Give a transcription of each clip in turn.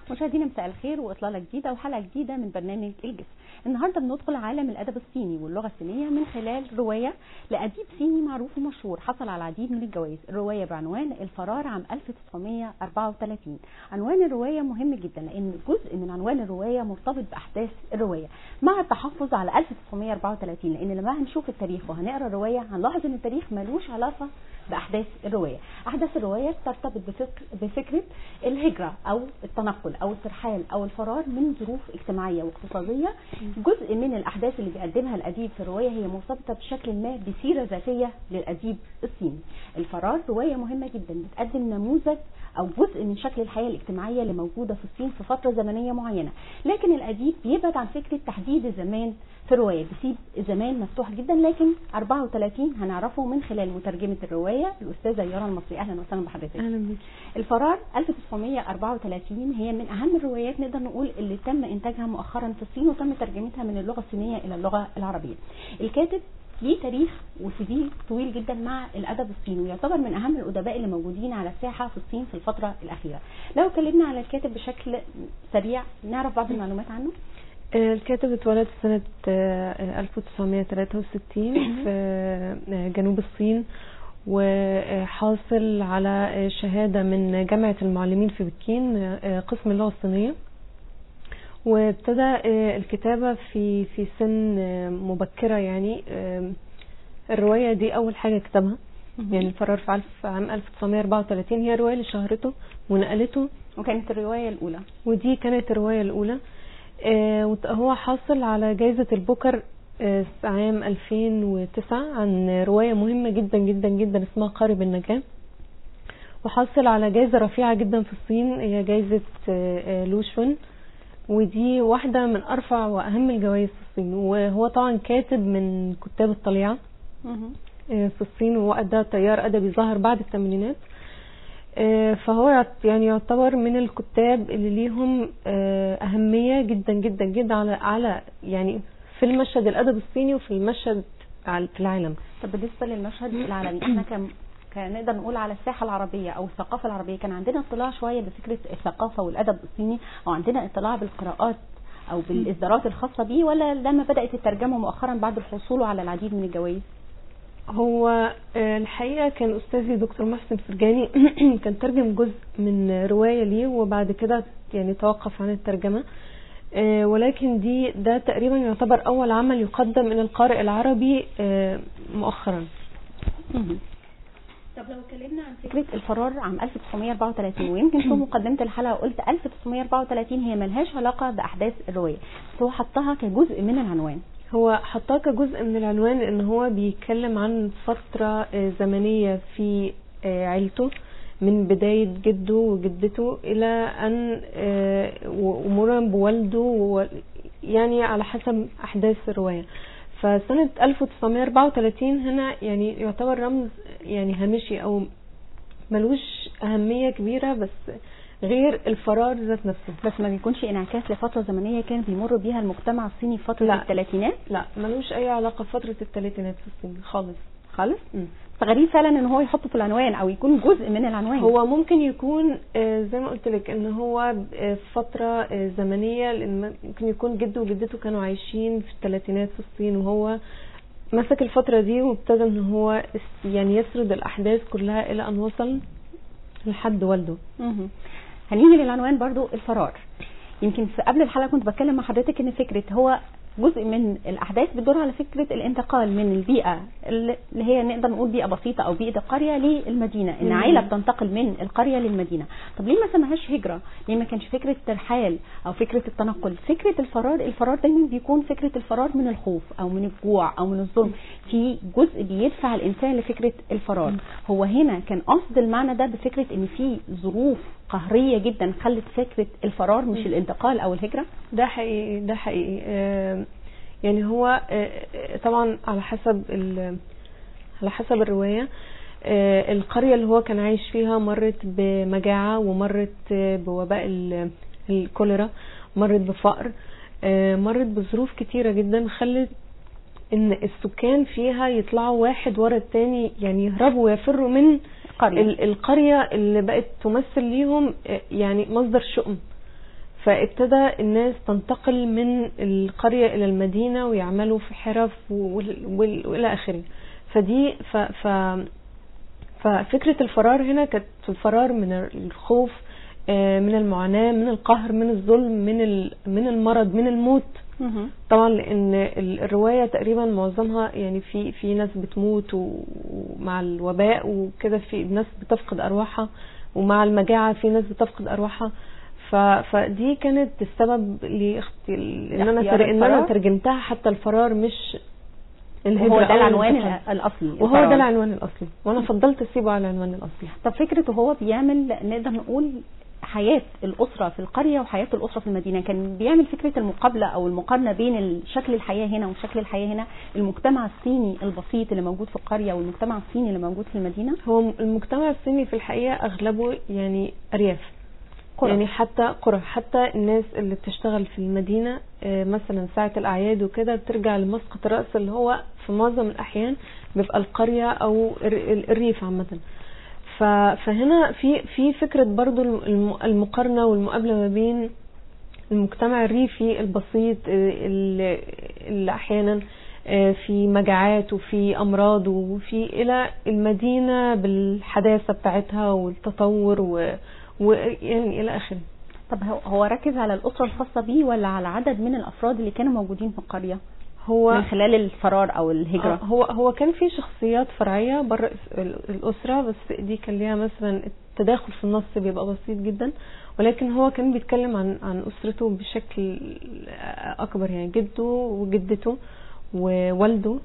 مشاهدينا مساء الخير واطلاله جديده وحلقه جديده من برنامج الجسم. النهارده بندخل عالم الادب الصيني واللغه الصينيه من خلال روايه لاديب صيني معروف ومشهور حصل على العديد من الجوائز، الروايه بعنوان الفرار عام 1934. عنوان الروايه مهم جدا لان جزء من عنوان الروايه مرتبط باحداث الروايه مع التحفظ على 1934 لان لما هنشوف التاريخ وهنقرا الروايه هنلاحظ ان التاريخ ملوش علاقه باحداث الروايه، احداث الروايه ترتبط بفكر بفكره الهجره او التنقل او الترحال او الفرار من ظروف اجتماعيه واقتصاديه جزء من الاحداث اللي بيقدمها الاديب في الروايه هي مرتبطه بشكل ما بسيره ذاتيه للاديب الصيني الفرار روايه مهمه جدا بتقدم نموذج او جزء من شكل الحياه الاجتماعيه اللي موجوده في الصين في فتره زمنيه معينه لكن الاديب بيبعد عن فكره تحديد الزمان في الروايه بيسيب زمان مفتوح جدا لكن 34 هنعرفه من خلال مترجمه الروايه الاستاذه يارا المصري اهلا وسهلا بحضرتك اهلا بك الفرار 1934 هي من اهم الروايات نقدر نقول اللي تم انتاجها مؤخرا في الصين وتم ترجمتها من اللغه الصينيه الى اللغه العربيه الكاتب ليه تاريخ وسي طويل جدا مع الادب الصيني ويعتبر من اهم الادباء اللي موجودين على الساحه في الصين في الفتره الاخيره لو اتكلمنا على الكاتب بشكل سريع نعرف بعض المعلومات عنه الكاتب اتولد سنة 1963 في جنوب الصين وحاصل على شهادة من جامعة المعلمين في بكين قسم اللغة الصينية وابتدى الكتابة في في سن مبكرة يعني الرواية دي أول حاجة كتبها يعني الفرار في عام 1934 هي الرواية اللي شهرته ونقلته وكانت الرواية الأولى ودي كانت الرواية الأولى هو حاصل على جائزة البوكر عام 2009 عن رواية مهمة جدا جدا جدا اسمها قارب النجاة وحصل على جائزة رفيعة جدا في الصين هي جائزة لوشون ودي واحدة من أرفع وأهم الجوائز في الصين وهو طبعا كاتب من كتاب الطليعة في الصين ووقت ده تيار أدبي ظهر بعد الثمانينات فهو يعني يعتبر من الكتاب اللي ليهم أهمية جدا جدا جدا على على يعني في المشهد الأدب الصيني وفي المشهد في العالم طب بالنسبة للمشهد العالمي احنا كم كان نقدر نقول على الساحه العربيه او الثقافه العربيه كان عندنا اطلاع شويه بفكره الثقافه والادب الصيني او عندنا اطلاع بالقراءات او بالاصدارات الخاصه بيه ولا لما بدات الترجمه مؤخرا بعد الحصول على العديد من الجوائز هو الحقيقه كان استاذي دكتور محسن فرجاني كان ترجم جزء من روايه ليه وبعد كده يعني توقف عن الترجمه ولكن دي ده تقريبا يعتبر اول عمل يقدم من القارئ العربي مؤخرا طب لو اتكلمنا عن فكره الفرار عام 1934 ويمكن في مقدمه الحلقه قلت 1934 هي ملهاش علاقه باحداث الروايه بس هو حطها كجزء من العنوان هو حطها كجزء من العنوان لان هو بيتكلم عن فتره زمنيه في عيلته من بداية جده وجدته إلى أن ومرورا بوالده يعني على حسب أحداث الرواية فسنة 1934 هنا يعني يعتبر رمز يعني هامشي أو ملوش أهمية كبيرة بس غير الفرار ذات نفسه بس ما بيكونش انعكاس لفتره زمنيه كان بيمر بيها المجتمع الصيني في فتره لا. الثلاثينات لا ملوش اي علاقه بفتره الثلاثينات في الصين خالص خالص فغريب فعلا ان هو يحطه في العنوان او يكون جزء من العنوان هو ممكن يكون زي ما قلت لك ان هو فتره زمنيه لان ممكن يكون جده وجدته كانوا عايشين في الثلاثينات في الصين وهو مسك الفتره دي وابتدى ان هو يعني يسرد الاحداث كلها الى ان وصل لحد والده هنيجي للعنوان برضو الفرار يمكن في قبل الحلقه كنت بتكلم مع حضرتك ان فكره هو جزء من الاحداث بتدور على فكره الانتقال من البيئه اللي هي نقدر نقول بيئه بسيطه او بيئه القريه للمدينه ان عائله بتنتقل من القريه للمدينه طب ليه ما سماهاش هجره ليه ما كانش فكره ترحال او فكره التنقل فكره الفرار الفرار دايما بيكون فكره الفرار من الخوف او من الجوع او من الظلم في جزء بيدفع الانسان لفكره الفرار هو هنا كان قصد المعنى ده بفكره ان في ظروف قهريه جدا خلت فكره الفرار مش الانتقال او الهجره ده حقيقي ده حقيقي آه يعني هو آه طبعا على حسب على حسب الروايه آه القريه اللي هو كان عايش فيها مرت بمجاعه ومرت بوباء الكوليرا مرت بفقر مرت بظروف كتيره جدا خلت ان السكان فيها يطلعوا واحد ورا التاني يعني يهربوا ويفروا من قرية. ال- القرية اللي بقت تمثل ليهم آه، يعني مصدر شؤم فابتدى الناس تنتقل من القرية إلى المدينة ويعملوا في حرف وال- وال- وإلى آخره فدي ف ف ففكرة الفرار هنا كانت الفرار من الخوف آه، من المعاناة من القهر من الظلم من ال- من المرض من الموت مهم. طبعا لان ال- الروايه تقريبا معظمها يعني في في ناس بتموت و- ومع الوباء وكده في ناس بتفقد ارواحها ومع المجاعه في ناس بتفقد ارواحها ف فدي كانت السبب لاخت... ان انا لاختيار تر... ان انا الفرار. ترجمتها حتى الفرار مش الهجرة وهو ده أو العنوان الانتقال. الاصلي وهو الفرار. ده العنوان الاصلي وانا فضلت اسيبه على العنوان الاصلي طب فكرته هو بيعمل نقدر نقول حياة الأسرة في القرية وحياة الأسرة في المدينة كان بيعمل فكرة المقابلة أو المقارنة بين شكل الحياة هنا وشكل الحياة هنا المجتمع الصيني البسيط اللي موجود في القرية والمجتمع الصيني اللي موجود في المدينة هو المجتمع الصيني في الحقيقه اغلبه يعني ارياف قرى. يعني حتى قرى حتى الناس اللي بتشتغل في المدينة آه، مثلا ساعة الأعياد وكده بترجع لمسقط الرأس اللي هو في معظم الأحيان بيبقى القرية أو الر- ال- الريف عامة ف- فهنا في في فكرة برضو الم- المقارنة والمقابلة ما بين المجتمع الريفي البسيط آه، اللي اللي أحيانا آه، في مجاعات وفي أمراض وفي إلى المدينة بالحداثة بتاعتها والتطور و ويعني إلى آخره طب هو- هو ركز على الأسرة الخاصة بيه ولا على عدد من الأفراد اللي كانوا موجودين في القرية هو من خلال الفرار أو الهجرة آه، هو هو كان في شخصيات فرعيه بره ال- الاسره بس دي كان ليها مثلا التداخل في النص بيبقى بسيط جدا ولكن هو كان بيتكلم عن عن اسرته بشكل اكبر يعني جده وجدته ووالده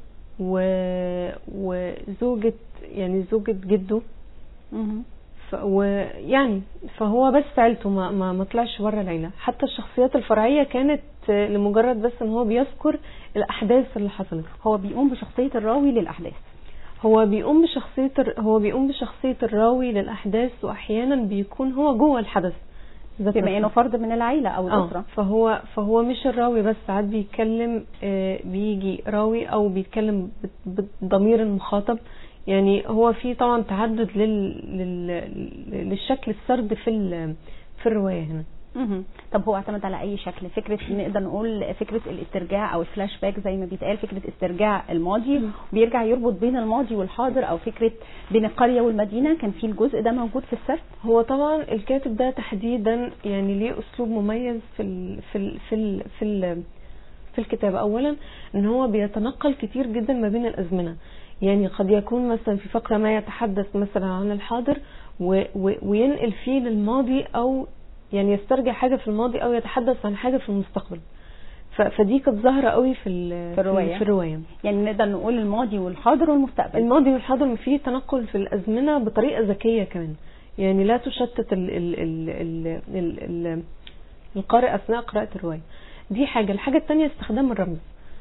و- وزوجة يعني زوجة جده مهم. ف ويعني فهو بس عيلته ما ما, ما طلعش بره العيله حتى الشخصيات الفرعيه كانت آه، لمجرد بس ان هو بيذكر الاحداث اللي حصلت هو بيقوم بشخصية الراوي للأحداث هو بيقوم بشخصيه الر- هو بيقوم بشخصيه الراوي للاحداث واحيانا بيكون هو جوه الحدث ذات بما نفسه. انه فرد من العيله او اه الاسره فهو فهو مش الراوي بس ساعات بيتكلم آه، بيجي راوي او بيتكلم بت- بضمير المخاطب يعني هو في طبعا تعدد لل... لل... للشكل السرد في ال... في الروايه هنا مهم. طب هو اعتمد على اي شكل فكره نقدر نقول فكره الاسترجاع او الفلاش باك زي ما بيتقال فكره استرجاع الماضي مم. بيرجع يربط بين الماضي والحاضر او فكره بين القريه والمدينه كان في الجزء ده موجود في السرد هو طبعا الكاتب ده تحديدا يعني ليه اسلوب مميز في ال في ال في ال في ال في الكتاب اولا ان هو بيتنقل كتير جدا ما بين الازمنه يعني قد يكون مثلا في فقره ما يتحدث مثلا عن الحاضر و و وينقل فيه للماضي او يعني يسترجع حاجه في الماضي او يتحدث عن حاجه في المستقبل ف- فدي كانت ظاهره قوي في ال- في الرواية. في الروايه يعني نقدر نقول الماضي والحاضر والمستقبل الماضي والحاضر فيه تنقل في الازمنه بطريقه ذكيه كمان يعني لا تشتت ال ال ال ال ال ال القارئ اثناء قراءه الروايه دي حاجه الحاجه الثانيه استخدام الرمز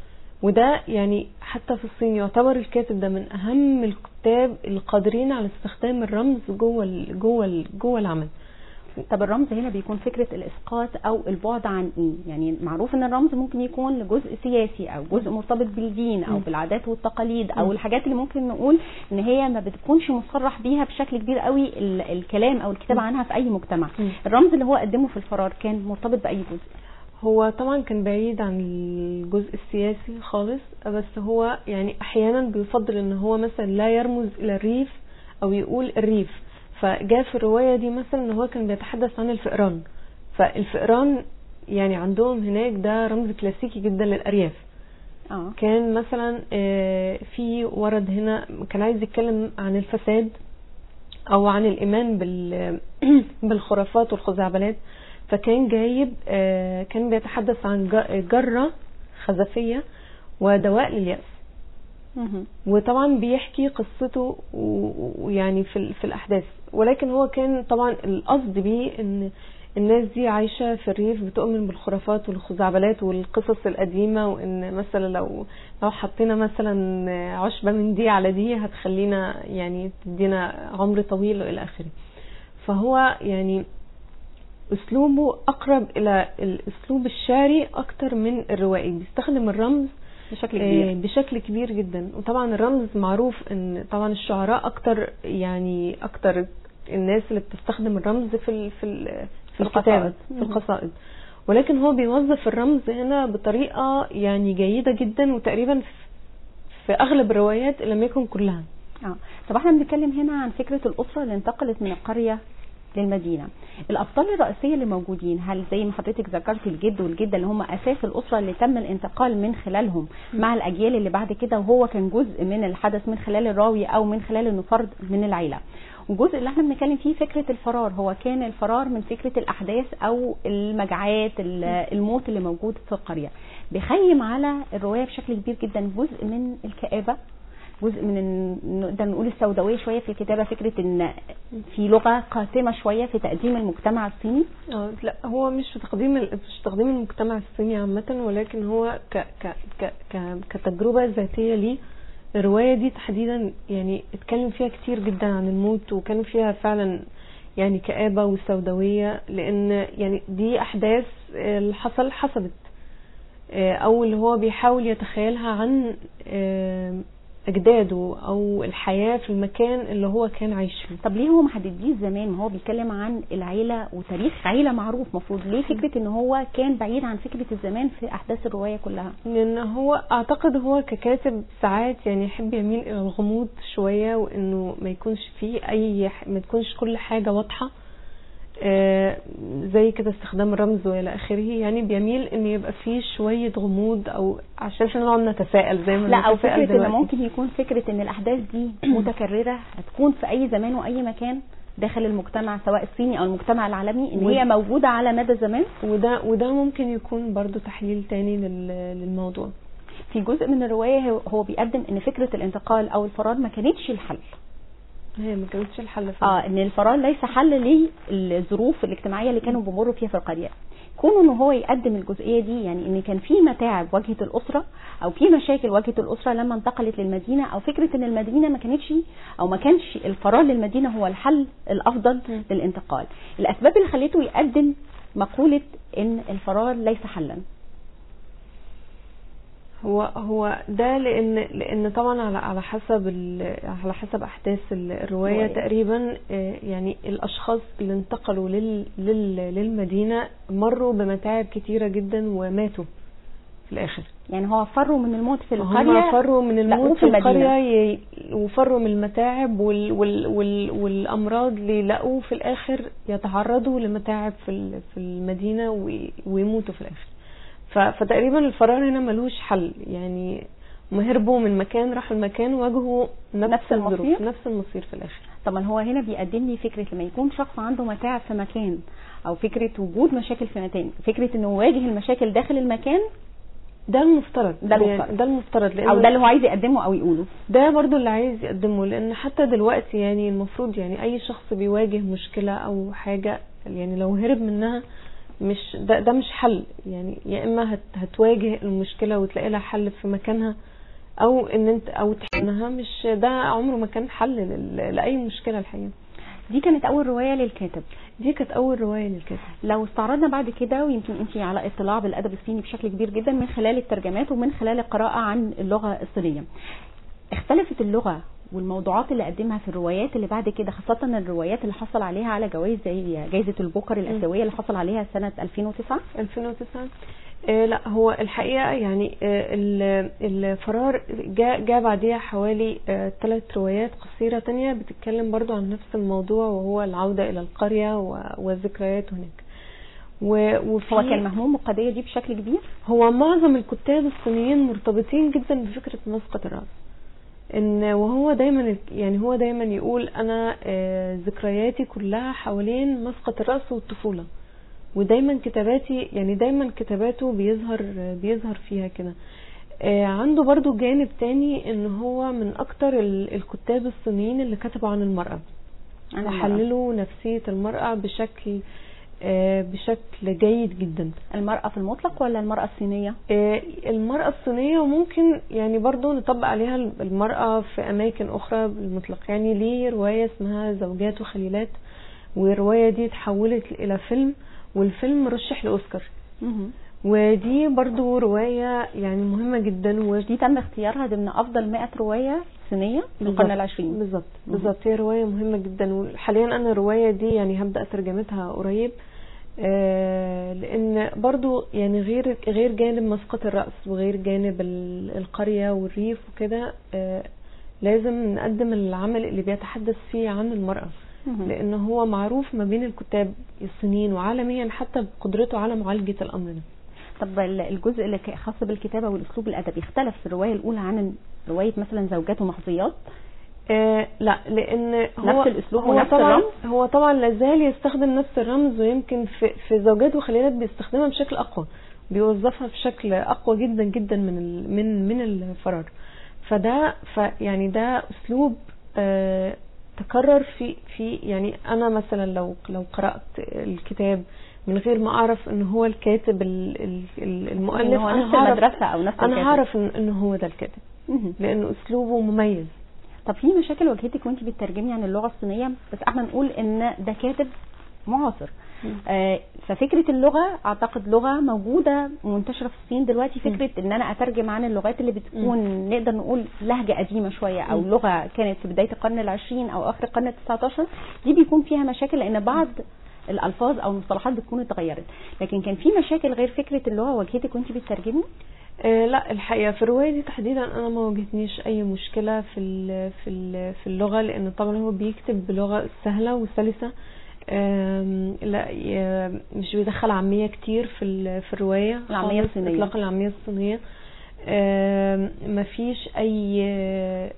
وده يعني حتى في الصين يعتبر الكاتب ده من اهم الكتاب القادرين على استخدام الرمز جوه ال جوه ال جوه العمل طب الرمز هنا بيكون فكره الاسقاط او البعد عن ايه يعني معروف ان الرمز ممكن يكون لجزء سياسي او جزء مرتبط بالدين او مم. بالعادات والتقاليد او مم. الحاجات اللي ممكن نقول ان هي ما بتكونش مصرح بيها بشكل كبير قوي ال- الكلام او الكتابه مم. عنها في اي مجتمع مم. الرمز اللي هو قدمه في الفرار كان مرتبط باي جزء هو طبعا كان بعيد عن الجزء السياسي خالص بس هو يعني احيانا بيفضل ان هو مثلا لا يرمز الى الريف او يقول الريف فجاء في الروايه دي مثلا ان هو كان بيتحدث عن الفئران فالفئران يعني عندهم هناك ده رمز كلاسيكي جدا للارياف اه كان مثلا آه، في ورد هنا كان عايز يتكلم عن الفساد او عن الايمان بال بالخرافات والخزعبلات فكان جايب آه، كان بيتحدث عن ج- جره خزفيه ودواء للياس مهم. وطبعا بيحكي قصته و- ويعني في ال- في الاحداث ولكن هو كان طبعا القصد بيه ان الناس دي عايشه في الريف بتؤمن بالخرافات والخزعبلات والقصص القديمه وان مثلا لو لو حطينا مثلا عشبه من دي على دي هتخلينا يعني تدينا عمر طويل والى اخره فهو يعني اسلوبه اقرب الى الاسلوب الشعري اكتر من الروائي بيستخدم الرمز بشكل آه، كبير بشكل كبير جدا وطبعا الرمز معروف ان طبعا الشعراء اكتر يعني اكتر الناس اللي بتستخدم الرمز في ال في ال في القصائد. الكتابه في مم. القصائد ولكن هو بيوظف الرمز هنا بطريقة يعني جيدة جدا وتقريبا في أغلب الروايات إن لم يكن كلها اه طب احنا بنتكلم هنا عن فكره الاسره اللي انتقلت من القريه للمدينه الابطال الرئيسيه اللي موجودين هل زي ما حضرتك ذكرت الجد والجده اللي هم اساس الاسره اللي تم الانتقال من خلالهم مع الاجيال اللي بعد كده وهو كان جزء من الحدث من خلال الراوي او من خلال انه فرد من العيله والجزء اللي احنا بنتكلم فيه فكره الفرار هو كان الفرار من فكره الاحداث او المجاعات ال- الموت اللي موجود في القريه بيخيم على الروايه بشكل كبير جدا جزء من الكآبه جزء من ال- نقدر نقول السوداويه شويه في الكتابه فكره ان في لغه قاتمه شويه في تقديم المجتمع الصيني اه لا هو مش في تقديم ال- مش تقديم المجتمع الصيني عامة ولكن هو ك ك ك ك كتجربة ذاتية ليه الرواية دي تحديدا يعني اتكلم فيها كتير جدا عن الموت وكان فيها فعلا يعني كآبة وسوداوية لأن يعني دي أحداث اللي حصل حصلت آه، أو اللي هو بيحاول يتخيلها عن آه، أجداده أو الحياة في المكان اللي هو كان عايش فيه طب ليه هو ما حددليش زمان ما هو بيتكلم عن العيله وتاريخ عيله معروف مفروض ليه فكره ان هو كان بعيد عن فكره الزمان في احداث الروايه كلها لان هو اعتقد هو ككاتب ساعات يعني يحب يميل الى الغموض شويه وانه ما يكونش فيه اي ح- ما تكونش كل حاجه واضحه آه، زي كده استخدام الرمز والى اخره يعني بيميل ان يبقى فيه شويه غموض او عشان احنا نقعد نتساءل زي ما لا او بنتساءل فكره ان دلوقتي. ممكن يكون فكره ان الاحداث دي متكرره هتكون في اي زمان واي مكان داخل المجتمع سواء الصيني او المجتمع العالمي ان و- هي موجوده على مدى زمان وده وده ممكن يكون برضو تحليل تاني لل- للموضوع في جزء من الروايه هو- هو بيقدم ان فكره الانتقال او الفرار ما كانتش الحل هي ما كانتش الحل في اه ان الفرار ليس حل للظروف الاجتماعيه اللي كانوا بيمروا فيها في القريه كونه ان هو يقدم الجزئيه دي يعني ان كان في متاعب واجهت الاسره او في مشاكل واجهت الاسره لما انتقلت للمدينه او فكره ان المدينه ما كانتش او ما كانش الفرار للمدينه هو الحل الافضل م. للانتقال الاسباب اللي خلته يقدم مقوله ان الفرار ليس حلا هو هو ده لان لان طبعا على على حسب ال- على حسب احداث ال- الروايه الرواية. تقريبا آه، يعني الاشخاص اللي انتقلوا لل لل للمدينه مروا بمتاعب كتيره جدا وماتوا في الاخر يعني هو فروا من الموت في هم القريه فروا من لا، الموت وفي في المدينة. القريه ي- وفروا من المتاعب وال وال وال والامراض اللي لقوا في الاخر يتعرضوا لمتاعب في ال- في المدينه وي- ويموتوا في الاخر ف- فتقريبا الفرار هنا ملوش حل يعني هم هربوا من مكان راحوا المكان واجهوا نفس, نفس الظروف المصير؟ نفس المصير في الاخر طبعا هو هنا بيقدم لي فكره لما يكون شخص عنده متاعب في مكان او فكره وجود مشاكل في مكان فكره انه يواجه المشاكل داخل المكان ده المفترض ده يعني المفترض. ده المفترض لأنه او ده اللي هو عايز يقدمه او يقوله ده برضو اللي عايز يقدمه لان حتى دلوقتي يعني المفروض يعني اي شخص بيواجه مشكلة او حاجة يعني لو هرب منها مش ده, ده مش حل يعني يا اما هت هتواجه المشكلة وتلاقي لها حل في مكانها او ان انت او تحلها مش ده عمره ما كان حل لل- لاي مشكلة الحقيقة دي كانت اول روايه للكاتب دي كانت اول رواية للكاتب لو استعرضنا بعد كده ويمكن انت على اطلاع بالادب الصيني بشكل كبير جدا من خلال الترجمات ومن خلال القراءه عن اللغه الصينيه اختلفت اللغه والموضوعات اللي قدمها في الروايات اللي بعد كده خاصة الروايات اللي حصل عليها على جوائز زي جائزة البوكر الآسيوية اللي حصل عليها سنة 2009 2009 آه لا هو الحقيقة يعني آه ال- الفرار جاء جاء بعديها حوالي ثلاث روايات قصيرة تانية بتتكلم برضو عن نفس الموضوع وهو العودة إلى القرية و- والذكريات هناك و- وفي هو كان مهموم بالقضية دي بشكل كبير هو معظم الكتاب الصينيين مرتبطين جدا بفكرة مسقط الرأس ان وهو دايما يعني هو دايما يقول انا آه، ذكرياتي كلها حوالين مسقط الرأس والطفولة ودايما كتاباتي يعني دايما كتاباته بيظهر بيظهر فيها كده آه، عنده برضو جانب تاني ان هو من اكتر ال- الكتاب الصينيين اللي كتبوا عن المرأة عن المرأة. وحللوا نفسية المرأة بشكل آه، بشكل جيد جدا المرأة في المطلق ولا المرأة الصينية؟ آه، المرأة الصينية وممكن يعني برضو نطبق عليها المرأة في أماكن أخرى بالمطلق يعني ليه رواية اسمها زوجات وخليلات والرواية دي اتحولت إلى فيلم والفيلم رشح لأوسكار مهم. ودي برضو رواية يعني مهمة جدا و دي تم اختيارها ضمن أفضل 100 رواية صينية في القرن العشرين بالظبط مهم. بالظبط هي رواية مهمة جدا وحاليا أنا الرواية دي يعني هبدأ ترجمتها قريب آه، لان برضو يعني غير غير جانب مسقط الرأس وغير جانب ال- القرية والريف وكده آه، لازم نقدم العمل اللي بيتحدث فيه عن المرأة مهم. لان هو معروف ما بين الكتاب الصينيين وعالميا حتى بقدرته على معالجة الامر ده طب ال- الجزء اللي ك- خاص بالكتابه والاسلوب الادبي اختلف في الروايه الاولى عن روايه مثلا زوجات ومخزيات آه لا لان هو نفس الأسلوب هو ونفس طبعا الرمز؟ هو طبعا لازال يستخدم نفس الرمز ويمكن في في زوجات وخليلات بيستخدمها بشكل اقوى بيوظفها بشكل اقوى جدا جدا من ال من من الفرار فده فيعني ده اسلوب آه تكرر في في يعني انا مثلا لو لو قرات الكتاب من غير ما اعرف ان هو الكاتب ال- ال- ال- المؤلف إن هو أنا نفس هعرف- المدرسه او نفس انا الكاتب. هعرف ان إن هو ده الكاتب مهم. لانه اسلوبه مميز طب في مشاكل واجهتك وانت بتترجمي عن اللغه الصينيه بس احنا نقول ان ده كاتب معاصر آه ففكره اللغه اعتقد لغه موجوده منتشره في الصين دلوقتي فكره ان انا اترجم عن اللغات اللي بتكون نقدر نقول لهجه قديمه شويه او مم. لغه كانت في بدايه القرن العشرين او اخر القرن التسعتاشر دي بيكون فيها مشاكل لان بعض الالفاظ او المصطلحات بتكون اتغيرت لكن كان في مشاكل غير فكره اللغه واجهتك وانت بتترجمي آه لا الحقيقه في الروايه دي تحديدا انا ما واجهتنيش اي مشكله في ال في ال في اللغه لان طبعا هو بيكتب بلغه سهله وسلسه آم، لا ي- مش بيدخل عاميه كتير في ال- في الروايه العامية خالص، الصينية. اطلاقا العاميه الصينيه آم، مفيش اي آه،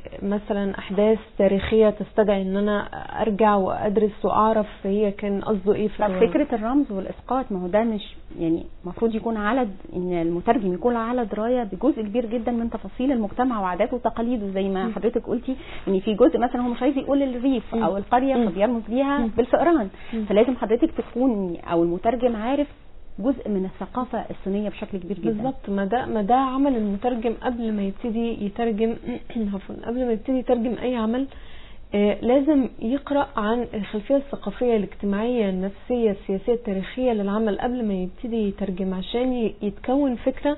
مثلا احداث تاريخيه تستدعي ان انا ارجع وادرس واعرف هي كان قصده ايه في طب الروايه فكرة الرمز والإسقاط ما هو ده مش يعني المفروض يكون على إن المترجم يكون على دراية بجزء كبير جدا من تفاصيل المجتمع وعاداته وتقاليده زي ما مم. حضرتك قلتي إن في جزء مثلا هو مش عايز يقول الريف مم. أو القرية مم. فبيرمز ليها مم. بالفئران مم. فلازم حضرتك تكوني أو المترجم عارف جزء من الثقافة الصينية بشكل كبير جدا بالظبط ما ده ما ده عمل المترجم قبل ما يبتدي يترجم عفوا قبل ما يبتدي يترجم اي عمل آه لازم يقرا عن الخلفيه الثقافيه الاجتماعيه النفسيه السياسيه التاريخيه للعمل قبل ما يبتدي يترجم عشان ي- يتكون فكره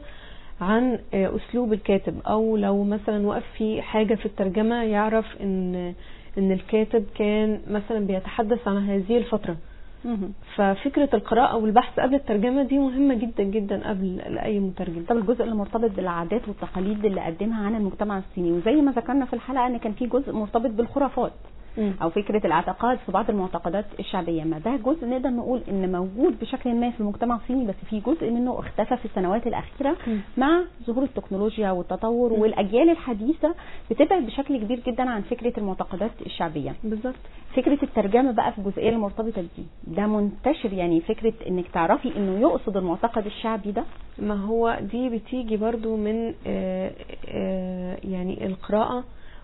عن آه اسلوب الكاتب او لو مثلا وقف في حاجه في الترجمه يعرف ان ان الكاتب كان مثلا بيتحدث عن هذه الفتره مهم. ففكره القراءه والبحث قبل الترجمه دي مهمه جدا جدا قبل لاي مترجم طب الجزء اللي مرتبط بالعادات والتقاليد اللي قدمها عن المجتمع الصيني وزي ما ذكرنا في الحلقة ان كان في جزء مرتبط بالخرافات مم. او فكره الاعتقاد في بعض المعتقدات الشعبيه ما ده جزء نقدر نقول ان موجود بشكل ما في المجتمع الصيني بس في جزء منه اختفى في السنوات الاخيره مم. مع ظهور التكنولوجيا والتطور والاجيال الحديثه بتبعد بشكل كبير جدا عن فكره المعتقدات الشعبيه بالظبط فكره الترجمه بقى في الجزئيه المرتبطه بدي ده منتشر يعني فكره انك تعرفي انه يقصد المعتقد الشعبي ده ما هو دي بتيجي برضو من آه، آه، يعني القراءة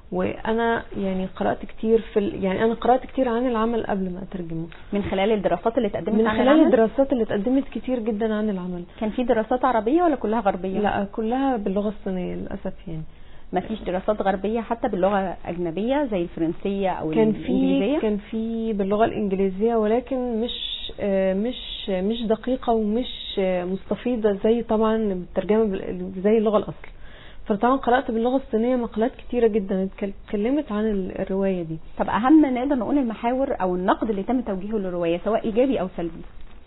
وانا يعني قرأت كتير في ال- يعني انا قرأت كتير عن العمل قبل ما اترجمه من خلال الدراسات اللي اتقدمت من عن خلال العمل الدراسات اللي اتقدمت كتير جدا عن العمل كان في دراسات عربيه ولا كلها غربيه لا كلها باللغة الصينية للأسف يعني ما فيش دراسات غربيه حتى باللغه اجنبيه زي الفرنسيه او كان في الانجليزيه كان في باللغة الإنجليزية ولكن مش آه، مش مش دقيقة ومش آه، مستفيضة زي طبعا الترجمة بال- زي اللغة الأصل فطبعا قرأت باللغة الصينية مقالات كتيرة جدا اتكل- اتكلمت عن ال- الرواية دي طب اهم نقدر نقول المحاور او النقد اللي تم توجيهه للروايه سواء ايجابي او سلبي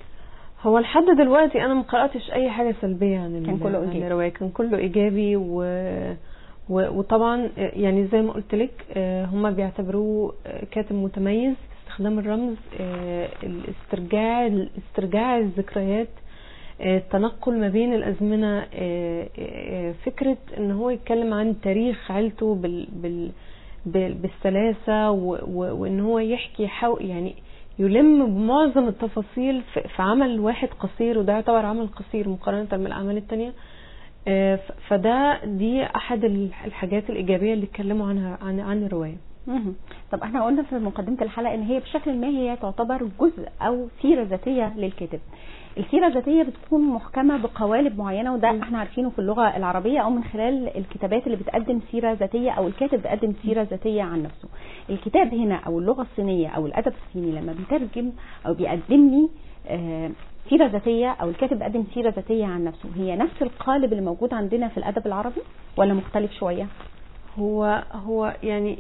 هو لحد دلوقتي انا ما قراتش اي حاجه سلبيه عن ال- كان كله عن إيجابي. الروايه كان كله ايجابي و... و... وطبعا يعني زي ما قلت لك هم بيعتبروه آه، كاتب متميز في استخدام الرمز آه، الاسترجاع استرجاع الذكريات آه، التنقل ما بين الازمنه آه، آه، فكره ان هو يتكلم عن تاريخ عيلته بال... بال... بال- بالسلاسه و... و... وان هو يحكي حو... يعني يلم بمعظم التفاصيل في في عمل واحد قصير وده يعتبر عمل قصير مقارنة بالأعمال التانية آه، ف- فده دي أحد الح- الحاجات الإيجابية اللي اتكلموا عنها عن عن الرواية مهم. طب احنا قلنا في مقدمه الحلقه ان هي بشكل ما هي تعتبر جزء او سيره ذاتيه للكاتب السيره الذاتيه بتكون محكمه بقوالب معينه وده مم. احنا عارفينه في اللغه العربيه او من خلال الكتابات اللي بتقدم سيره ذاتيه او الكاتب بيقدم سيره ذاتيه عن نفسه الكتاب هنا او اللغه الصينيه او الادب الصيني لما بيترجم او بيقدم لي آه، سيره ذاتيه او الكاتب بيقدم سيره ذاتيه عن نفسه هي نفس القالب اللي موجود عندنا في الادب العربي ولا مختلف شويه هو هو يعني آه،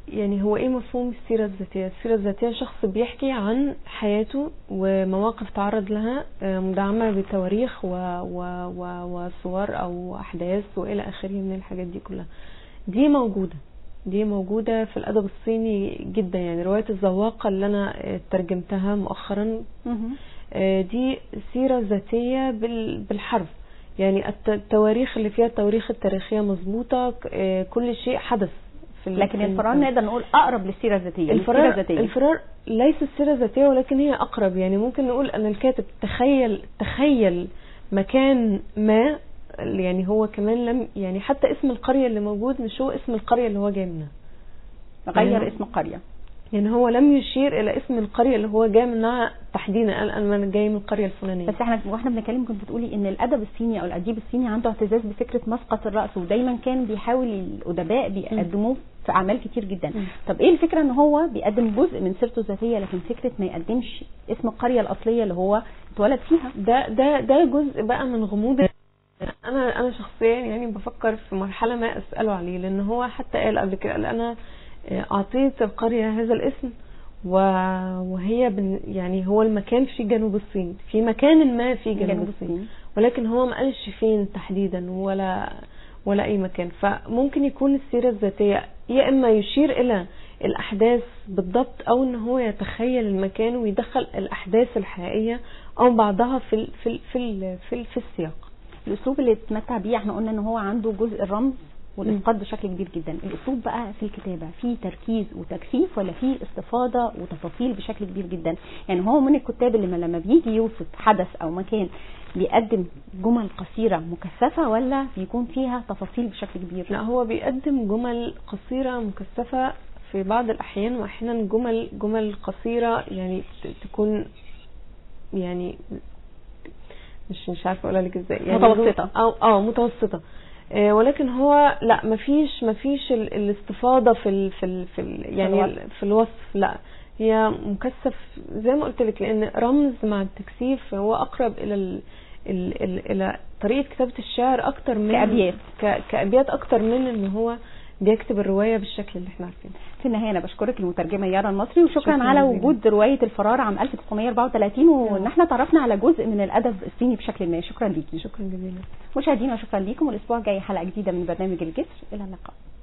يعني هو ايه مفهوم السيرة الذاتية السيرة الذاتية شخص بيحكي عن حياته ومواقف تعرض لها آه، مدعمة بتواريخ و... و... و... وصور او احداث والى اخره من الحاجات دي كلها دي موجودة دي موجودة في الأدب الصيني جدا يعني رواية الزواقة اللي أنا آه، ترجمتها مؤخرا مهم. آه، دي سيرة ذاتية بال- بالحرف يعني الت- التواريخ اللي فيها التواريخ التاريخية مظبوطة ك- آه، كل شيء حدث في ال- لكن في الفرار المكان. نقدر نقول اقرب للسيره الذاتيه للسيرة الفرار الذاتيه الفرار ليس السيرة الذاتية ولكن هي أقرب يعني ممكن نقول أن الكاتب تخيل تخيل مكان ما يعني هو كمان لم يعني حتى اسم القرية اللي موجود مش هو اسم القرية اللي هو جاي منها غير يعني- اسم القريه يعني هو لم يشير إلى اسم القرية اللي هو جاي منها تحديدا قال أنا جاي من القرية الفلانية بس احنا واحنا بنتكلم كنت بتقولي ان الادب الصيني او الاديب الصيني عنده اعتزاز بفكره مسقط الراس ودايما كان بيحاول الادباء بيقدموه في اعمال كتير جدا مم. طب ايه الفكره ان هو بيقدم جزء من سيرته الذاتيه لكن فكره ما يقدمش اسم القريه الاصليه اللي هو اتولد فيها ده ده ده جزء بقى من غموض انا انا شخصيا يعني بفكر في مرحله ما اساله عليه لان هو حتى قال قبل كده قال انا اعطيت القريه هذا الاسم و- وهي بن يعني هو المكان في جنوب الصين في مكان ما في جنوب, جنوب الصين الصين. ولكن هو ما قالش فين تحديدا ولا ولا اي مكان فممكن يكون السيره الذاتيه يا اما يشير الى الاحداث بالضبط او ان هو يتخيل المكان ويدخل الاحداث الحقيقيه او بعضها في ال في ال في ال في, ال في السياق الاسلوب اللي اتمتع بيه احنا قلنا ان هو عنده جزء الرمز والاسقاط بشكل كبير جدا الاسلوب بقى في الكتابه في تركيز وتكثيف ولا في استفاضه وتفاصيل بشكل كبير جدا يعني هو من الكتاب اللي لما بيجي يوصف حدث او مكان بيقدم جمل قصيره مكثفه ولا بيكون فيها تفاصيل بشكل كبير لا هو بيقدم جمل قصيرة مكثفة في بعض الأحيان وأحيانا جمل جمل قصيرة يعني ت- تكون يعني مش مش عارفة أقولها لك إزاي يعني متوسطة. أو أه متوسطة آه، ولكن هو لا مفيش مفيش ال- الاستفاضة في ال في ال في ال يعني الوصف. ال- في الوصف لا هي مكثف زي ما قلت لك لأن رمز مع التكثيف هو أقرب إلى ال ال ال إلى طريقة كتابة الشعر أكتر من كأبيات. ك- كأبيات أكتر من إن هو بيكتب الرواية بالشكل اللي احنا عارفينه في النهايه انا بشكرك المترجمه يارا المصري وشكرا شكراً على جزيلاً. وجود روايه الفرار عام 1934 وان احنا تعرفنا على جزء من الادب الصيني بشكل ما شكرا ليكي شكرا جزيلا مشاهدينا شكرا ليكم والاسبوع الجاي حلقه جديده من برنامج الجسر الى اللقاء